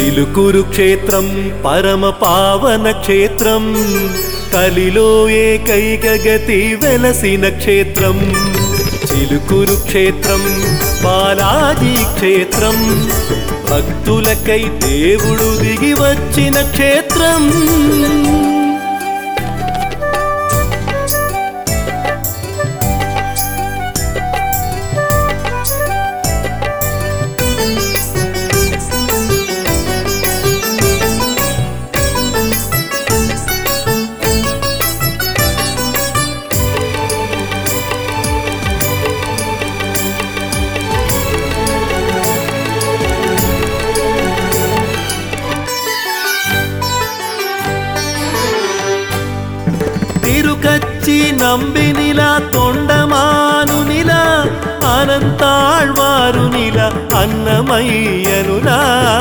చిలుకురు క్షేత్రం పరమ పావన క్షేత్రం కలిలో ఏకైక గతి వెలసిన క్షేత్రం చిలుకురు క్షేత్రం బాలాజీ క్షేత్రం భక్తులకై దేవుడు దిగి వచ్చిన క్షేత్రం తిరుకచ్చి నంబినిల తొండమానునిల అనంతాళ్వారునిల అన్నమయ్యనులా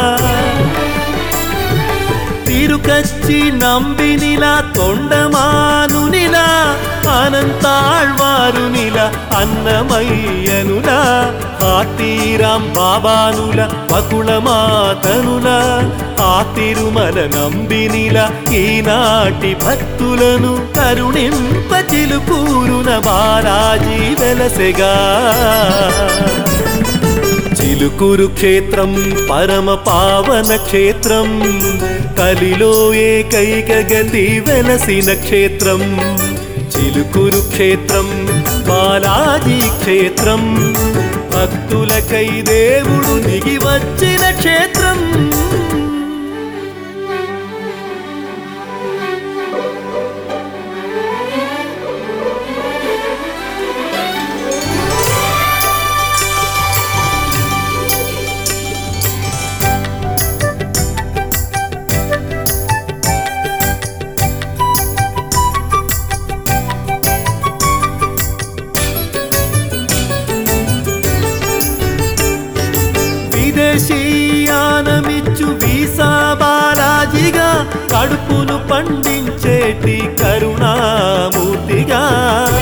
తిరుకచ్చి నంబినిల తొండమానునిల అనంతాళ్వారునిల అన్నమయ్యనుల ఆతీరాం బాబానుల పకుళమాతనుల ఆ తిరుమల నంబినిల ఈనాటి భక్తులను కరుణింప చిలుకూరున బాలాజీ వెలసెగా చిలుకురు క్షేత్రం పరమ పావన క్షేత్రం కలిలో ఏకైక గతి వెలసిన క్షేత్రం చిలుకురు క్షేత్రం బాలాజీ క్షేత్రం భక్తులకై దేవుడు దిగి వచ్చిన క్షేత్రం విదేశీయానమిచ్చు వీసా బాలాజీగా కడుపును పండించేటి కరుణామూర్తిగా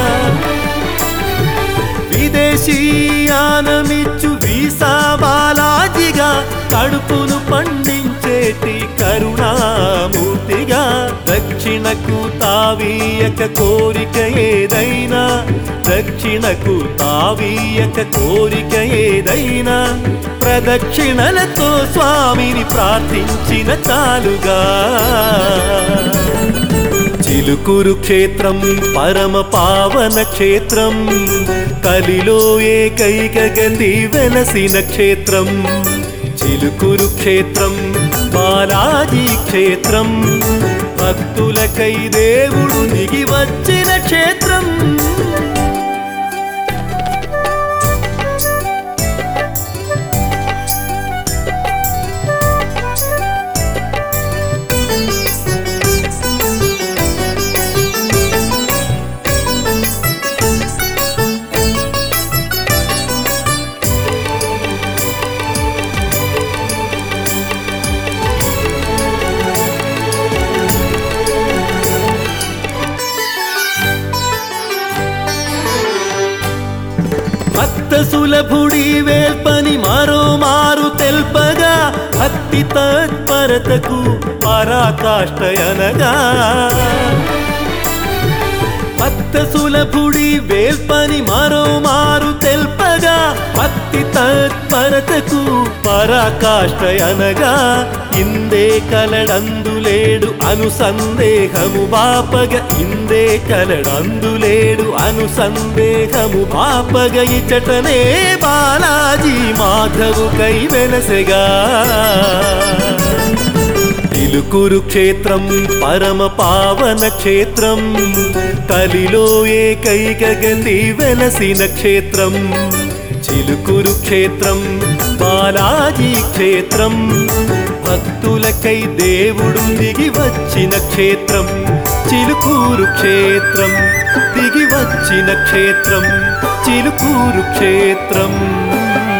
విదేశీయానమిచ్చు వీసా బాలాజీగా కడుపును పండించేటి కరుణామూర్తిగా దక్షిణకు తావీయక కోరిక ఏదైనా దక్షిణకు తావీయక కోరిక ఏదైనా ప్రదక్షిణలతో స్వామిని ప్రార్థించిన చాలుగా చిలుకురు క్షేత్రం పరమ పావన క్షేత్రం కలిలో ఏకైక గతి వెలసిన క్షేత్రం చిలుకురు క్షేత్రం బాలాజీ క్షేత్రం భక్తులకై దేవుడు దిగి వచ్చిన క్షేత్రం భక్త సులభుడి వేల్పని మరో మారు తెల్పగా భక్తి తత్పరతకు పరాకాష్టయనగా భక్త సులభుడి వేల్పని మరో మారు తెల్పగా భక్తి తత్పరతకు పరాకాష్టయనగా ఇందే కలడందులేడు అను సందేహము బాపగ ఇందే కలడందులేడు అను సందేహము బాపగ ఇచటనే బాలాజీ మాధవు కై వెలసెగా తిలుకురు క్షేత్రం పరమ పావన క్షేత్రం కలిలో ఏకైక గతి వెలసిన క్షేత్రం చిలుకురు క్షేత్రం బాలాజీ క్షేత్రం భక్తులకై దేవుడు దిగి వచ్చిన క్షేత్రం చిలుకూరు క్షేత్రం దిగి వచ్చిన క్షేత్రం చిలుకూరు క్షేత్రం